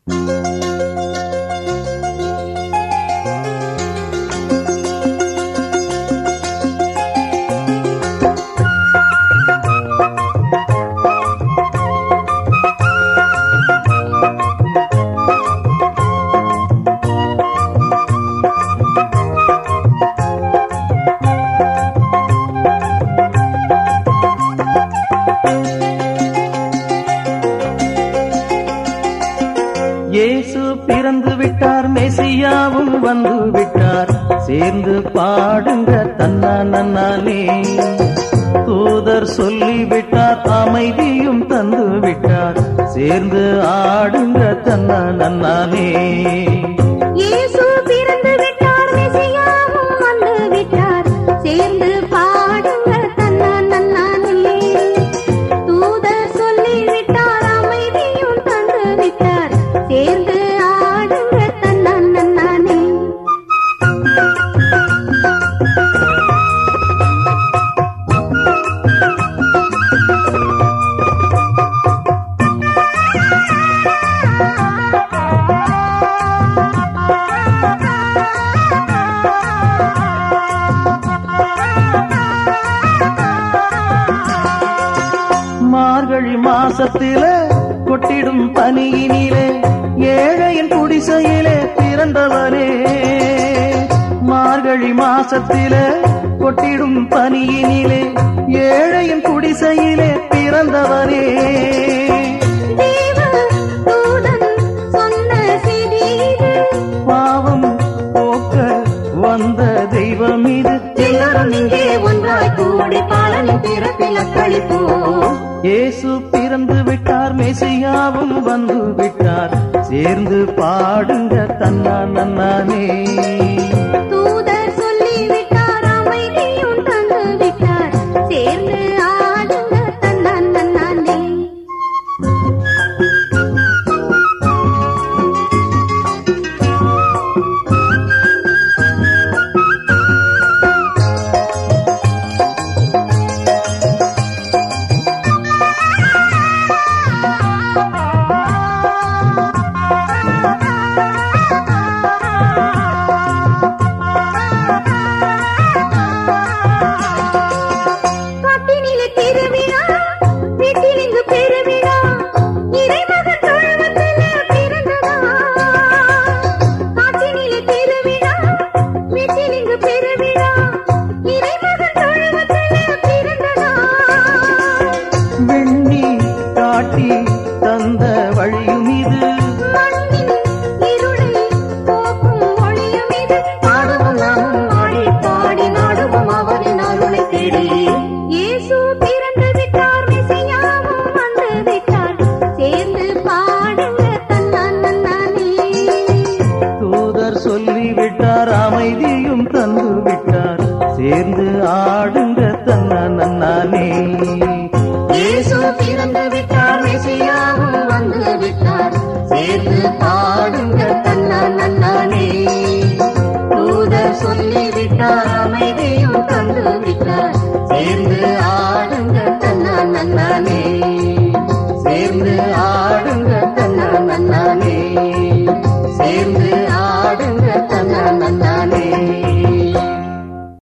இயேசு பிறந்து விட்டார் மெசியாவும் வந்து விட்டார் சேர்ந்து பாடுங்க தன்னா நன்னானே தூதர் சொல்லி விட்டார் அமைதியும் தந்து விட்டார் சேர்ந்து ஆடுங்க தன்னா நன்னானே இயேசு பிறந்து விட்டார் மெசியாவும் வந்து விட்டார் சேர்ந்து பாடுங்க தன்னா நன்னானே தூதர் சொல்லி விட்டார் அமைதியும் தந்து விட்டார் சேர்ந்து ஆடுங்க தன்னா நன்னானே மார்கழி மாசத்தில கொட்டிடும் பனியினிலே ஏழையின் குடிசையிலே பிறந்தவனே மார்கழி மாசத்தில கொட்டிடும் பனியினிலே ஏழையின் குடிசையிலே பிறந்தவனே தேவ தூதன் சொன்ன செய்தி இது பாவம் போக்க வந்த தெய்வம் இது எல்லாரும் இங்கே ஒன்றாய் கூடி பாலனின் பிறப்பில் அக்களிப்போம் இயேசு பிறந்து விட்டார் மெசியாவும் வந்து விட்டார் சேர்ந்து பாடுங்க தன்னா நன்னானே தூதர் சொல்லி விட்டார் அமைதியும் தந்து விட்டார் சேர்ந்து ஆடுங்க தன்னான் நன்னானே காட்டினிலே திருவிழா வீட்டில் இங்கு பெருவிழா இறைமகன் தொழுவத்திலே பிறந்ததா காட்டினிலே திருவிழா வீட்டில் இங்கு பெருவிழா இறைமகன் தொழுவத்திலே பிறந்ததா வெண்ணி காட்டி தந்த வழியும் இது மண்ணின் இருளை போக்கும் ஒளியும் இது பாடுவோம் நாமும் ஆடி பாடி நாடுவோம் அவரின் அருளை தேடி இயேசு பிறந்து விட்டார் மெசியாவும் வந்து விட்டார் சேர்ந்து பாடுங்க தன்னான் நன்னானே தூதர் சொல்லி விட்டார் அமைதியும் தந்து விட்டார் சேர்ந்து ஆடுங்க தன்னா நன்னானே இயேசு பிறந்து விட்டார் மெசியாவும் வந்து விட்டார் சேர்ந்து பாடுங்க தன்னான் நன்னானே தூதர் சொல்லி விட்டார் அமைதியும் தந்து விட்டார் சேர்ந்து ஆடுங்க தன்னான்